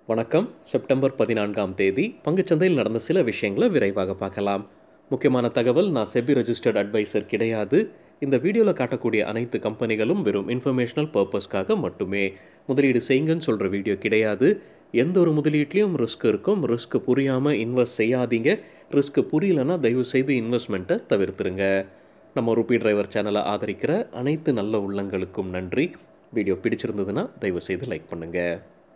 வணக்கம் செப்டம்பர் பதினான்காம் தேதி பங்குச்சந்தையில் நடந்த சில விஷயங்களை விரைவாக பார்க்கலாம் முக்கியமான தகவல் நான் செபி ரெஜிஸ்டர்ட் அட்வைசர் கிடையாது இந்த வீடியோவில் காட்டக்கூடிய அனைத்து கம்பெனிகளும் வெறும் இன்ஃபர்மேஷனல் பர்பஸ்க்காக மட்டுமே முதலீடு செய்யுங்கன்னு சொல்கிற வீடியோ கிடையாது எந்த ஒரு முதலீட்லேயும் ரிஸ்க் இருக்கும் ரிஸ்க் புரியாமல் இன்வெஸ்ட் செய்யாதீங்க ரிஸ்க் புரியலன்னா தயவு செய்து இன்வெஸ்ட்மெண்ட்டை தவிர்த்துருங்க நம்ம ருபி டிரைவர் சேனலை ஆதரிக்கிற அனைத்து நல்ல உள்ளங்களுக்கும் நன்றி வீடியோ பிடிச்சிருந்ததுன்னா தயவு செய்து லைக் பண்ணுங்கள்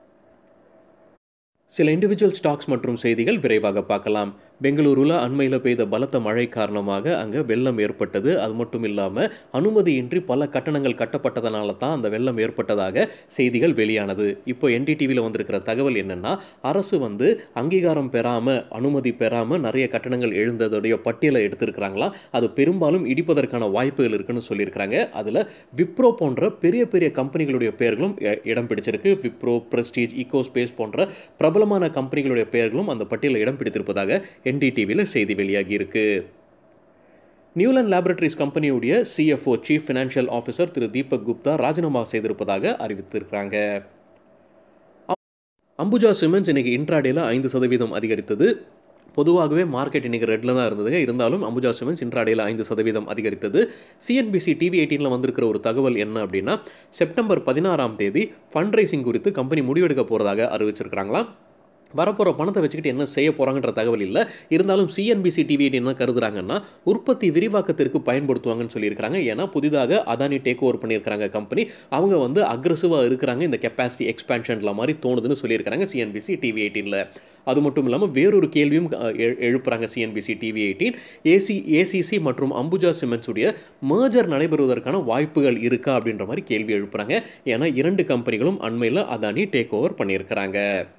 சில இண்டிவிஜுவல் ஸ்டாக்ஸ் மற்றும் செய்திகள் விரைவாக பார்க்கலாம் பெங்களூருவில் அண்மையில் பெய்த பலத்த மழை காரணமாக அங்கே வெள்ளம் ஏற்பட்டது அது மட்டும் இல்லாமல் அனுமதியின்றி பல கட்டணங்கள் கட்டப்பட்டதனால தான் அந்த வெள்ளம் ஏற்பட்டதாக செய்திகள் வெளியானது இப்போ என்டிடிவியில் வந்திருக்கிற தகவல் என்னென்னா அரசு வந்து அங்கீகாரம் பெறாமல் அனுமதி பெறாமல் நிறைய கட்டணங்கள் எழுந்ததுடைய பட்டியலை எடுத்திருக்கிறாங்களாம் அது பெரும்பாலும் இடிப்பதற்கான வாய்ப்புகள் இருக்குன்னு சொல்லியிருக்கிறாங்க அதில் விப்ரோ போன்ற பெரிய பெரிய கம்பெனிகளுடைய பெயர்களும் இ- இடம் பிடிச்சிருக்கு விப்ரோ பிரஸ்டீஜ் ஈகோஸ்பேஸ் போன்ற பிரபலமான கம்பெனிகளுடைய பெயர்களும் அந்த பட்டியலில் இடம் பிடித்திருப்பதாக என்டிடிவியில் செய்தி வெளியாகி இருக்கு நியூலண்ட் லேபரட்டரிஸ் கம்பெனியுடைய சிஎஃப்ஓ சீஃப் ஃபினான்ஷியல் ஆஃபீஸர் திரு தீபக் குப்தா ராஜினாமா செய்திருப்பதாக அறிவித்திருக்கிறாங்க அம்- அம்புஜா சிமெண்ட்ஸ் இன்னைக்கு இன்ட்ராடேல ஐந்து சதவீதம் அதிகரித்தது பொதுவாகவே மார்க்கெட் இன்னைக்கு ரெட்டில் தான் இருந்ததுங்க இருந்தாலும் அம்புஜா சிமெண்ட்ஸ் இன்ட்ராடேல ஐந்து சதவீதம் அதிகரித்தது சிஎன்பிசி டிவி எயிட்டீனில் வந்திருக்கிற ஒரு தகவல் என்ன அப்படின்னா செப்டம்பர் பதினாறாம் தேதி ஃபண்ட் ரைசிங் குறித்து கம்பெனி முடிவெடுக்க போகிறதாக அறிவிச்சிருக்கிறாங்களாம் வரப்போகிற பணத்தை வச்சுக்கிட்டு என்ன செய்ய போகிறாங்கன்ற தகவல் இல்லை இருந்தாலும் சிஎன்பிசி டிவி என்ன கருதுறாங்கன்னா உற்பத்தி விரிவாக்கத்திற்கு பயன்படுத்துவாங்கன்னு சொல்லியிருக்காங்க ஏன்னா புதிதாக அதானி டேக் ஓவர் பண்ணியிருக்காங்க கம்பெனி அவங்க வந்து அக்ரஸிவாக இருக்கிறாங்க இந்த கெப்பாசிட்டி எக்ஸ்பேன்ஷன்ல மாதிரி தோணுதுன்னு சொல்லியிருக்காங்க சிஎன்பிசி டிவி எயிட்டீனில் அது மட்டும் இல்லாமல் வேறொரு கேள்வியும் அஹ், எழு- எழுப்புறாங்க CNBC TV eighteen AC ACC மற்றும் அம்புஜா சிமெண்ட்ஸுடைய merger நடைபெறுவதற்கான வாய்ப்புகள் இருக்கா அப்படின்ற மாதிரி கேள்வி எழுப்புறாங்க ஏன்னா இரண்டு கம்பெனிகளும் அண்மையில் அதானி டேக் ஓவர் பண்ணியிருக்கிறாங்க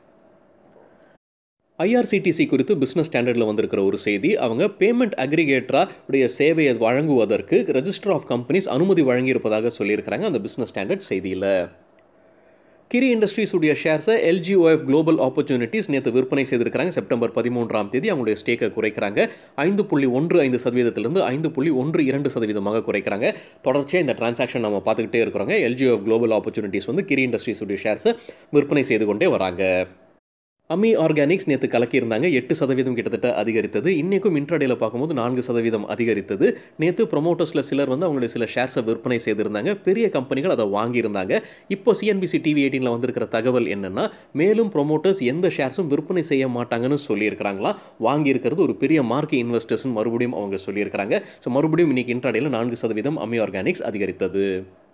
ஐஆர்சிடிசி குறித்து பிஸ்னஸ் ஸ்டாண்டர்டில் வந்திருக்கிற ஒரு செய்தி அவங்க பேமெண்ட் அக்ரிகேட்டரா உடைய சேவையை வழங்குவதற்கு ரெஜிஸ்டர் ஆஃப் கம்பெனிஸ் அனுமதி வழங்கியிருப்பதாக சொல்லியிருக்கிறாங்க அந்த பிஸ்னஸ் ஸ்டாண்டர்ட் செய்தியில் கிரி இண்டஸ்ட்ரீஸ் உடைய ஷேர்ஸை எல்ஜிஓஎஃப் குளோபல் ஆப்பர்ச்சுனிட்டிஸ் நேற்று விற்பனை செய்திருக்கிறாங்க செப்டம்பர் பதிமூன்றாம் தேதி அவங்களுடைய ஸ்டேக்கை குறைக்கிறாங்க ஐந்து புள்ளி ஒன்று ஐந்து சதவீதத்திலிருந்து ஐந்து புள்ளி ஒன்று இரண்டு சதவீதமாக குறைக்கிறாங்க தொடர்ச்சியாக இந்த டிரான்சாக்ஷன் நம்ம பார்த்துக்கிட்டே இருக்கிறோங்க எல்ஜிஓஎஃப் குளோபல் ஆப்பர்ச்சுனிட்டிஸ் வந்து கிரி இண்டஸ்ட்ரீஸ் உடைய ஷேர்ஸை விற்பனை செய்து கொண்டே வராங்க அமி ஆர்கானிக்ஸ் நேற்று கலக்கியிருந்தாங்க எட்டு சதவீதம் கிட்டத்தட்ட அதிகரித்தது இன்றைக்கும் இன்ட்ராடேல பார்க்கும்போது நான்கு சதவீதம் அதிகரித்தது நேற்று ப்ரொமோட்டர்ஸில் சிலர் வந்து அவங்களுடைய சில ஷேர்ஸை விற்பனை செய்திருந்தாங்க பெரிய கம்பெனிகள் அதை வாங்கியிருந்தாங்க இப்போ சிஎன்பிசி டிவி எயிட்டீனில் வந்திருக்கிற தகவல் என்னென்னா மேலும் ப்ரொமோட்டர்ஸ் எந்த ஷேர்ஸும் விற்பனை செய்ய மாட்டாங்கன்னு சொல்லியிருக்கிறாங்களா வாங்கியிருக்கிறது ஒரு பெரிய மார்க்கெட் இன்வெஸ்டர்ஸ்னு மறுபடியும் அவங்க சொல்லியிருக்கிறாங்க ஸோ மறுபடியும் இன்னைக்கு இன்ட்ராடேல நான்கு சதவீதம் அமி ஆர்கானிக்ஸ் அதிகரித்தது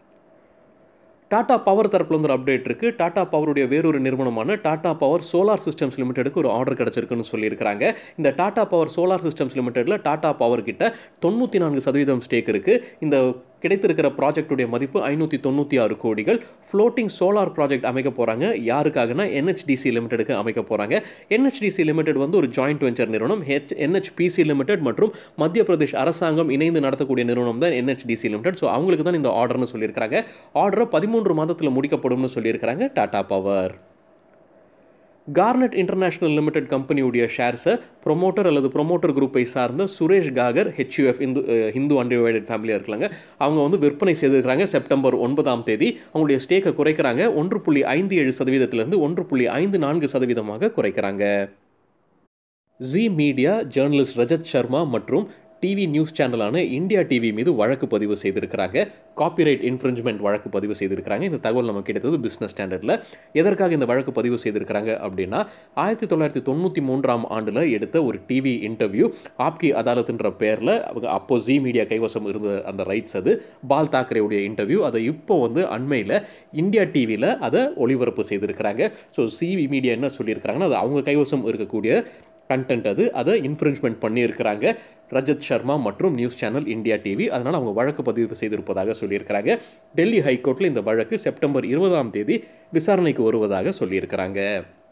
டாடா பவர் தரப்புல இருந்து ஒரு அப்டேட் இருக்கு டாடா பவருடைய வேறொரு நிறுவனமான டாடா பவர் சோலார் சிஸ்டம்ஸ் லிமிடெடுக்கு ஒரு ஆர்டர் கிடைச்சிருக்குன்னு சொல்லியிருக்காங்க இந்த டாடா பவர் சோலார் சிஸ்டம்ஸ் லிமிடெட்ல டாடா பவர் கிட்ட தொண்ணூற்றி நான்கு சதவீதம் ஸ்டேக் இருக்கு இந்த கிடைத்திருக்கிற ப்ராஜெக்டுடைய மதிப்பு ஐநூற்றி தொண்ணூற்றி ஆறு கோடிகள் ஃப்ளோட்டிங் சோலார் ப்ராஜெக்ட் அமைக்க போகிறாங்க யாருக்காகனா என்ஹெச்டிசி லிமிடெடுக்கு அமைக்க போகிறாங்க என்ஹெச்டிசி லிமிடெட் வந்து ஒரு ஜாயிண்ட் வெஞ்சர் நிறுவனம் ஹெச் என்ஹெச்பிசி லிமிடெட் மற்றும் மத்திய பிரதேஷ் அரசாங்கம் இணைந்து நடத்தக்கூடிய நிறுவனம் தான் என்ஹெச்டிசி லிமிடெட் ஸோ அவங்களுக்கு தான் இந்த ஆர்டர்னு சொல்லியிருக்காங்க ஆர்டரை பதிமூன்று மாதத்தில் முடிக்கப்படும்னு சொல்லியிருக்கிறாங்க Tata power Garnet international limited கம்பெனியுடைய ஷேர்ஸை ப்ரொமோட்டர் அல்லது ப்ரொமோட்டர் குரூப்பை சார்ந்த சுரேஷ் காகர் ஹெச்யூஎஃப் இந்து அஹ், ஹிந்து அன்டிவைடட் ஃபேமிலியாக இருக்கலாங்க அவங்க வந்து விற்பனை செய்திருக்கிறாங்க செப்டம்பர் ஒன்பதாம் தேதி அவங்களுடைய ஸ்டேக்கை குறைக்கிறாங்க ஒன்று புள்ளி ஐந்து ஏழு சதவீதத்திலிருந்து ஒன்று புள்ளி ஐந்து நான்கு சதவீதமாக குறைக்கிறாங்க ஜி மீடியா ஜேர்னலிஸ்ட் ரஜத் சர்மா மற்றும் டிவி நியூஸ் சேனலான இந்தியா டிவி மீது வழக்கு பதிவு செய்திருக்கிறாங்க காப்பிரைட் இன்ஃப்ரிஞ்ச்மெண்ட் வழக்கு பதிவு செய்திருக்கிறாங்க இந்த தகவல் நமக்கு கிடைத்தது பிஸ்னஸ் ஸ்டாண்டர்டில் எதற்காக இந்த வழக்கு பதிவு செய்திருக்கிறாங்க அப்படின்னா ஆயிரத்தி தொள்ளாயிரத்தி தொண்ணூற்றி மூன்றாம் ஆண்டில் எடுத்த ஒரு டிவி இன்டர்வியூ ஆப்கி அதாலத்துன்ற பேரில் அவங்க அப்போ ஜி மீடியா கைவசம் இருந்த அந்த ரைட்ஸ் அது பால் தாக்கரேவுடைய இன்டர்வியூ அதை இப்போ வந்து அண்மையில் இந்தியா டிவியில் அதை ஒளிபரப்பு செய்திருக்கிறாங்க ஸோ சிவி மீடியா என்ன சொல்லியிருக்கிறாங்கன்னா அது அவங்க கைவசம் இருக்கக்கூடிய கண்டென்ட் அது அதை இன்ஃப்ரிஞ்ச்மெண்ட் பண்ணியிருக்கிறாங்க ரஜத் சர்மா மற்றும் நியூஸ் சேனல் இந்தியா டிவி அதனால் அவங்க வழக்கு பதிவு செய்திருப்பதாக சொல்லியிருக்கிறாங்க டெல்லி ஹைகோர்ட்டில் இந்த வழக்கு செப்டம்பர் இருபதாம் தேதி விசாரணைக்கு வருவதாக சொல்லியிருக்கிறாங்க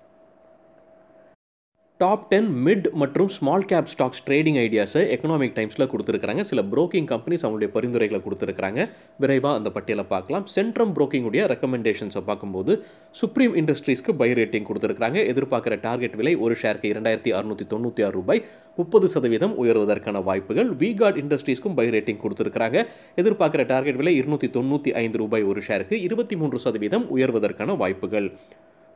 டாப் டென் மிட் மற்றும் ஸ்மால் கேப் ஸ்டாக்ஸ் ட்ரேடிங் ஐடியாஸை எக்கனாமிக் டைம்ஸில் கொடுத்துருக்காங்க சில broking கம்பெனிஸ் அவங்களுடைய பரிந்துரைகளை கொடுத்துருக்காங்க விரைவாக அந்த பட்டியலை பார்க்கலாம் சென்ட்ரம் broking-உடைய ரெக்கமெண்டேஷன்ஸை பார்க்கும்போது சுப்ரீம் இண்டஸ்ட்ரீஸ்க்கு பை ரேட்டிங் கொடுத்துருக்காங்க எதிர்பார்க்குற டார்கெட் விலை ஒரு ஷேருக்கு இரண்டாயிரத்தி அறுநூற்றி தொண்ணூற்றி ஆறு ரூபாய் முப்பது சதவீதம் உயர்வதற்கான வாய்ப்புகள் விகார்ட் இண்டஸ்ட்ரீஸ்க்கும் பை ரேட்டிங் கொடுத்துருக்காங்க எதிர்பார்க்குற டார்கெட் விலை இருநூற்றி தொண்ணூற்றி ஐந்து ரூபாய் ஒரு ஷேருக்கு இருபத்தி மூன்று சதவீதம் உயர்வதற்கான வாய்ப்புகள்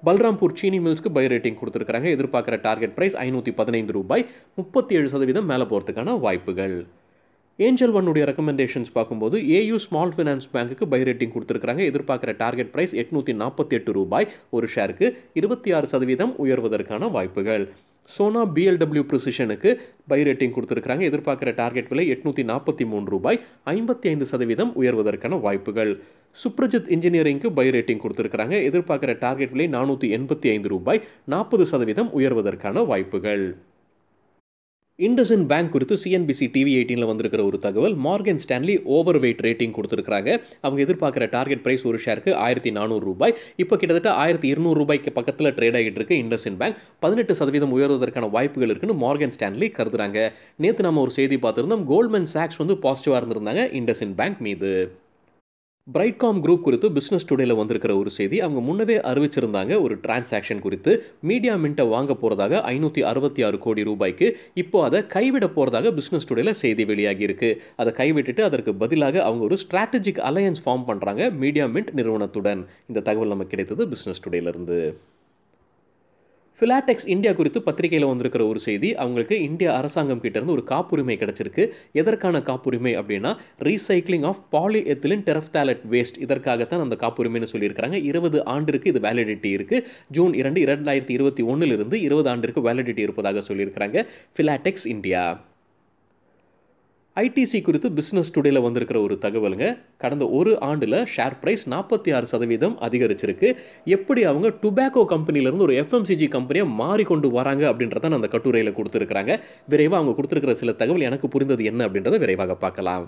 பல்ராம்பூர் சீனி மில்ஸ்க்கு பை ரேட்டிங் கொடுத்துருக்காங்க எதிர்பார்க்குற டார்கெட் ப்ரைஸ் ஐநூற்றி பதினைந்து ரூபாய் முப்பத்தி ஏழு சதவீதம் மேலே போகிறதுக்கான வாய்ப்புகள் ஏஞ்சல் ஒன்னுடைய ரெக்கமெண்டேஷன்ஸ் பார்க்கும்போது ஏயு ஸ்மால் ஃபினான்ஸ் பேங்க்குக்கு பை ரேட்டிங் கொடுத்துருக்காங்க எதிர்பார்க்குற டார்கெட் ப்ரைஸ் எட்நூற்றி நாற்பத்தி எட்டு ரூபாய் ஒரு ஷேருக்கு இருபத்தி ஆறு சதவீதம் உயர்வதற்கான வாய்ப்புகள் சோனா பிஎல்டபிள்யூ ப்ரிசிஷனுக்கு பை ரேட்டிங் கொடுத்துருக்காங்க எதிர்பார்க்குற டார்கெட் விலை எட்நூற்றி நாற்பத்தி மூணு ரூபாய் ஐம்பத்தி ஐந்து சதவீதம் உயர்வதற்கான வாய்ப்புகள் சுப்ரஜித் இன்ஜினியரிங்க்கு பை ரேட்டிங் கொடுத்துருக்காங்க எதிர்பார்க்குற டார்கெட் விலை நானூற்றி எண்பத்தி ஐந்து ரூபாய் நாற்பது சதவீதம் உயர்வதற்கான வாய்ப்புகள் இண்டஸ்இன் பேங்க் குறித்து சிஎன்பிசி டிவி எயிட்டீனில் வந்திருக்கிற ஒரு தகவல் Morgan Stanley overweight rating கொடுத்துருக்காங்க அவங்க எதிர்பார்க்குற டார்கெட் ப்ரைஸ் ஒரு ஷேருக்கு ஆயிரத்தி நானூறு ரூபாய் இப்போ கிட்டத்தட்ட ஆயிரத்தி இருநூறு ரூபாய்க்கு பக்கத்தில் ட்ரேட் ஆகிட்டு இருக்கு இண்டஸ்இன் பேங்க் பதினெட்டு சதவீதம் உயர்வதற்கான வாய்ப்புகள் இருக்குன்னு மார்கன் ஸ்டான்லி கருதுறாங்க நேற்று நம்ம ஒரு செய்தி பார்த்துருந்தோம் கோல்ட்மேன் சாக்ஸ் வந்து பாசிட்டிவாக இருந்திருந்தாங்க இண்டஸ்இன் பேங்க் மீது பிரைட்காம் குரூப் குறித்து பிஸ்னஸ் டுடேல வந்திருக்கிற ஒரு செய்தி அவங்க முன்னவே அறிவிச்சிருந்தாங்க ஒரு டிரான்சாக்ஷன் குறித்து மீடியா மின்ட்டை வாங்க போகிறதாக ஐநூற்றி அறுபத்தி ஆறு கோடி ரூபாய்க்கு இப்போ அதை கைவிட போகிறதாக பிஸ்னஸ் டுடேல செய்தி வெளியாகி இருக்கு அதை கைவிட்டுட்டு அதற்கு பதிலாக அவங்க ஒரு ஸ்ட்ராட்டஜிக் அலையன்ஸ் ஃபார்ம் பண்ணுறாங்க மீடியா மின்ட் நிறுவனத்துடன் இந்த தகவல் நமக்கு கிடைத்தது பிஸ்னஸ் டுடேலேருந்து ஃபிலாடெக்ஸ் இந்தியா குறித்து பத்திரிகையில் வந்திருக்கிற ஒரு செய்தி அவங்களுக்கு இந்திய அரசாங்கம் கிட்டேருந்து ஒரு காப்புரிமை கிடச்சிருக்கு எதற்கான காப்புரிமை அப்படின்னா recycling of polyethylene terephthalate waste இதற்காகத்தான் அந்த காப்புரிமைன்னு சொல்லியிருக்காங்க இருபது ஆண்டிற்கு இது வேலிடிட்டி இருக்குது ஜூன் இரண்டு இரண்டாயிரத்தி இருபத்தி ஒன்றிலிருந்து இருபது ஆண்டிற்கு வேலிடிட்டி இருப்பதாக சொல்லியிருக்கிறாங்க ஃபிலாடெக்ஸ் இந்தியா ஐடிசி குறித்து பிஸ்னஸ் டுடேல வந்திருக்கிற ஒரு தகவலுங்க கடந்த ஒரு ஆண்டில் ஷேர் ப்ரைஸ் நாற்பத்தி ஆறு சதவீதம் அதிகரிச்சிருக்கு எப்படி அவங்க டுபாக்கோ கம்பெனிலேருந்து ஒரு எஃப்எம்சிஜி கம்பெனியை மாறிக்கொண்டு வராங்க அப்படின்றத அந்த கட்டுரையில் கொடுத்துருக்குறாங்க விரைவாக அவங்க கொடுத்துருக்கிற சில தகவல் எனக்கு புரிந்தது என்ன அப்படின்றத விரைவாக பார்க்கலாம்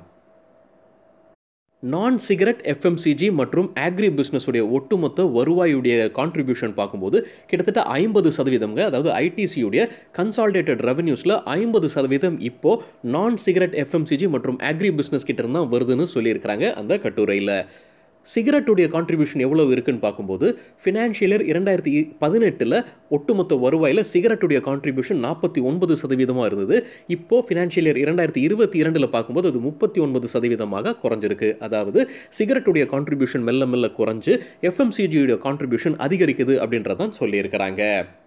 நான் சிகரெட் எஃப்எம்சிஜி மற்றும் ஆக்ரி பிஸ்னஸுடைய ஒட்டுமொத்த வருவாயுடைய கான்ட்ரிபியூஷன் பார்க்கும்போது கிட்டத்தட்ட ஐம்பது சதவீதம்ங்க அதாவது ஐடிசியுடைய கன்சால்டேட்டட் ரெவன்யூஸில் ஐம்பது சதவீதம் இப்போ நான் சிகரெட் எஃப்எம்சிஜி மற்றும் ஆக்ரி பிஸ்னஸ் கிட்ட இருந்தால் வருதுன்னு சொல்லியிருக்கிறாங்க அந்த கட்டுரையில் சிகரெட்டுடைய கான்ட்ரிபியூஷன் எவ்வளோ இருக்குன்னு பார்க்கும்போது ஃபினான்ஷியல் இயர் இரண்டாயிரத்தி பதினெட்டில் ஒட்டுமொத்த வருவாயில் சிகரெட்டுடைய கான்ட்ரிபியூஷன் நாற்பத்தி ஒன்பது சதவீதமாக இருந்தது இப்போ ஃபினான்ஷியல் இயர் இரண்டாயிரத்தி இருபத்தி இரண்டில் பார்க்கும்போது அது முப்பத்தி ஒன்பது சதவீதமாக குறைஞ்சிருக்கு அதாவது சிகரெட்டுடைய கான்ட்ரிபியூஷன் மெல்ல மெல்ல குறைஞ்சு எஃப்எம்சிஜியுடைய கான்ட்ரிபியூஷன் அதிகரிக்குது அப்படின்றதான் சொல்லியிருக்கிறாங்க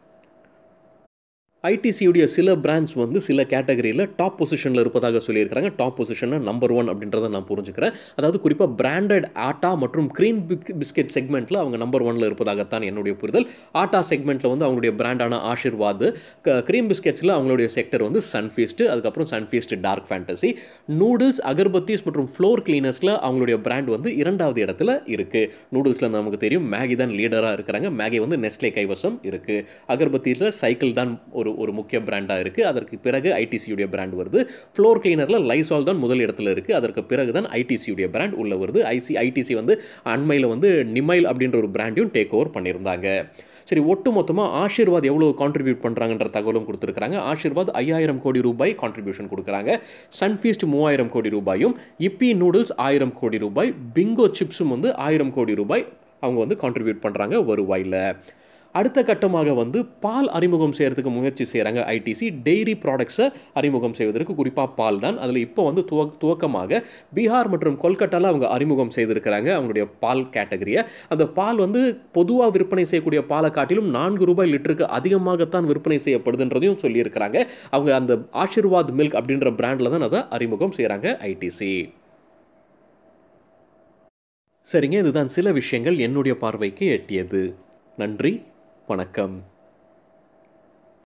ஐடிசியுடைய சில பிராண்ட்ஸ் வந்து சில கேட்டகரியில் டாப் பொசிஷனில் இருப்பதாக சொல்லியிருக்கிறாங்க டாப் பொசிஷனில் நம்பர் ஒன் அப்படின்றத நான் புரிஞ்சுக்கிறேன் அதாவது குறிப்பாக பிராண்டட் ஆட்டா மற்றும் க்ரீன் பிஸ்கெட் செக்மெண்ட்டில் அவங்க நம்பர் ஒனில் இருப்பதாகத்தான் என்னுடைய புரிதல் ஆட்டா செக்மெண்ட்டில் வந்து அவங்களுடைய பிராண்டான ஆஷிர்வாத் க்ரீம் பிஸ்கெட்ஸில் அவங்களுடைய செக்டர் வந்து சன்ஃபீஸ்ட்டு அதுக்கப்புறம் Sunfeast dark fantasy noodles agarbattis மற்றும் ஃப்ளோர் கிளீனர்ஸில் அவங்களுடைய பிராண்ட் வந்து இரண்டாவது இடத்துல இருக்குது நூடுல்ஸில் நமக்கு தெரியும் மேகி தான் லீடராக இருக்கிறாங்க மேகி வந்து நெஸ்லே கைவசம் இருக்குது அகர்பத்தியில் சைக்கிள் தான் ஒரு ஒரு முக்கிய பிராண்டாக இருக்குது அதற்கு பிறகு ஐடிசியுடைய பிராண்ட் வருது ஃப்ளோர் கிளீனரில் லைசால் தான் முதல் இடத்துல இருக்குது அதற்கு பிறகு தான் ஐடிசியுடைய பிராண்ட் உள்ள வருது ஐசி ஐடிசி வந்து அண்மையில் வந்து நிமைல் அப்படின்ற ஒரு பிராண்டையும் டேக் ஓவர் பண்ணியிருந்தாங்க சரி ஒட்டு மொத்தமாக ஆஷிர்வாத் எவ்வளோ கான்ட்ரிபியூட் பண்ணுறாங்கன்ற தகவலும் கொடுத்துருக்காங்க ஆஷிர்வாத் ஐயாயிரம் கோடி ரூபாய் கான்ட்ரிபியூஷன் கொடுக்குறாங்க சன்ஃபீஸ்ட் மூவாயிரம் கோடி ரூபாயும் இப்பி நூடுல்ஸ் ஆயிரம் கோடி ரூபாய் பிங்கோ சிப்ஸும் வந்து ஆயிரம் கோடி ரூபாய் அவங்க வந்து கான்ட்ரிபியூட் பண்ணுறாங்க வருவாயில் அடுத்த கட்டமாக வந்து பால் அறிமுகம் செய்கிறதுக்கு முயற்சி செய்கிறாங்க ஐடிசி டெய்ரி ப்ராடக்ட்ஸை அறிமுகம் செய்வதற்கு குறிப்பாக பால் தான் அதில் இப்போ வந்து துவ துவக்கமாக பீகார் மற்றும் கொல்கட்டாவில் அவங்க அறிமுகம் செய்திருக்கிறாங்க அவங்களுடைய பால் கேட்டகரியை அந்த பால் வந்து பொதுவாக விற்பனை செய்யக்கூடிய பாலை காட்டிலும் நான்கு ரூபாய் லிட்டருக்கு அதிகமாகத்தான் விற்பனை செய்யப்படுதுன்றதையும் சொல்லியிருக்கிறாங்க அவங்க அந்த ஆஷிர்வாத் மில்க் அப்படின்ற பிராண்டில் தான் அதை அறிமுகம் செய்கிறாங்க ஐடிசி சரிங்க இதுதான் சில விஷயங்கள் என்னுடைய பார்வைக்கு எட்டியது நன்றி வணக்கம்